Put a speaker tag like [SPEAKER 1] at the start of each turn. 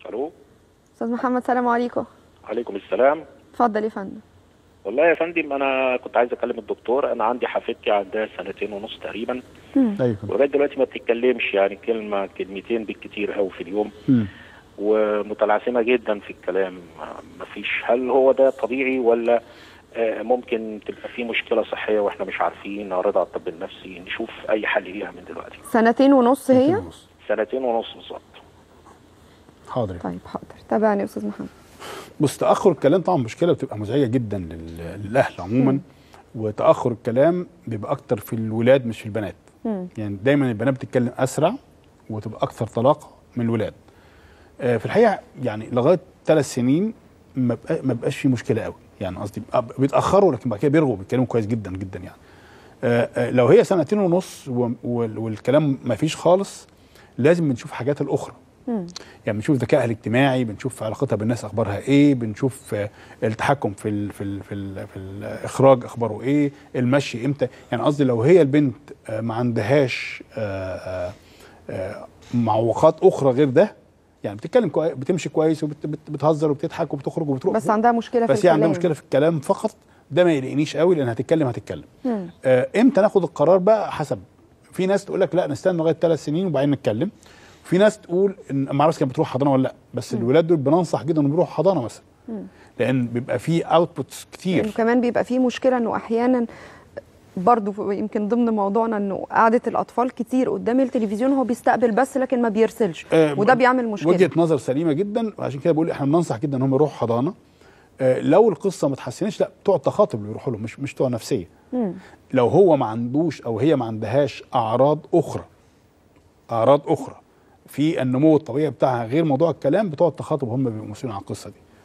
[SPEAKER 1] الو
[SPEAKER 2] استاذ محمد سلام عليكم
[SPEAKER 1] عليكم السلام
[SPEAKER 2] اتفضل يا فندم
[SPEAKER 1] والله يا فندم انا كنت عايز اكلم الدكتور انا عندي حفيدتي عندها سنتين ونص تقريبا
[SPEAKER 3] ايوه
[SPEAKER 1] ولغايه دلوقتي ما بتتكلمش يعني كلمه كلمتين بالكتير قوي في اليوم
[SPEAKER 3] مم.
[SPEAKER 1] ومتلعثمه جدا في الكلام ما فيش هل هو ده طبيعي ولا آه، ممكن تبقى في مشكله صحيه واحنا مش عارفين نعرضها على الطب النفسي نشوف اي حل ليها من دلوقتي
[SPEAKER 2] سنتين ونص هي
[SPEAKER 3] ونص.
[SPEAKER 1] سنتين ونص بالظبط
[SPEAKER 3] حاضر يا
[SPEAKER 2] طيب حاضر تابعني يا استاذ محمد
[SPEAKER 3] بص تاخر الكلام طبعا مشكله بتبقى مزعجه جدا لل- للاهل عموما وتاخر الكلام بيبقى اكتر في الولاد مش في البنات
[SPEAKER 2] مم.
[SPEAKER 3] يعني دايما البنات بتتكلم اسرع وتبقى اكثر طلاقه من الولاد آه، في الحقيقه يعني لغايه ثلاث سنين ما بقى- ما بقاش في مشكله قوي يعني قصدي بقى- بيتاخروا لكن بعد كده بيرغوا بيتكلموا كويس جدا جدا يعني آه، آه، لو هي سنتين ونص و- وال- والكلام ما فيش خالص لازم بنشوف حاجات الاخرى
[SPEAKER 2] مم.
[SPEAKER 3] يعني بنشوف ذكائها الاجتماعي بنشوف علاقتها بالناس اخبارها ايه بنشوف آه، التحكم في ال في ال في, ال في الاخراج اخباره ايه المشي امتى يعني قصدي لو هي البنت آه، ما عندهاش آه، آه، آه، معوقات اخرى غير ده يعني بتتكلم كويس بتمشي كويس وبتهزر وبتضحك وبتخرج وبتروح
[SPEAKER 2] بس عندها مشكله في
[SPEAKER 3] بس هي عندها
[SPEAKER 2] الكلام.
[SPEAKER 3] مشكله في الكلام فقط ده ما يقلقنيش قوي لان هتتكلم هتتكلم
[SPEAKER 2] مم.
[SPEAKER 3] آه امتى ناخد القرار بقى حسب في ناس تقول لك لا نستنى لغايه ثلاث سنين وبعدين نتكلم في ناس تقول ان ما اعرفش كانت بتروح حضانه ولا لا بس الولاد دول بننصح جدا انهم يروحوا حضانه مثلا لان بيبقى في اوتبوتس كتير
[SPEAKER 2] انه كمان بيبقى فيه مشكله انه احيانا برضو يمكن ضمن موضوعنا انه قعده الاطفال كتير قدام التلفزيون هو بيستقبل بس لكن ما بيرسلش
[SPEAKER 3] آه،
[SPEAKER 2] وده بيعمل مشكله
[SPEAKER 3] وجهه نظر سليمه جدا وعشان كده بقول احنا بننصح جدا ان هم يروحوا حضانه آه، لو القصه ما اتحسنتش لا بتوع التخاطب اللي يروحوا له مش مش بتوع نفسيه
[SPEAKER 2] مم.
[SPEAKER 3] لو هو ما عندوش او هي ما عندهاش اعراض اخرى اعراض اخرى في النمو الطبيعي بتاعها غير موضوع الكلام بتوع التخاطب هم بيبقوا مسؤولين عن القصه دي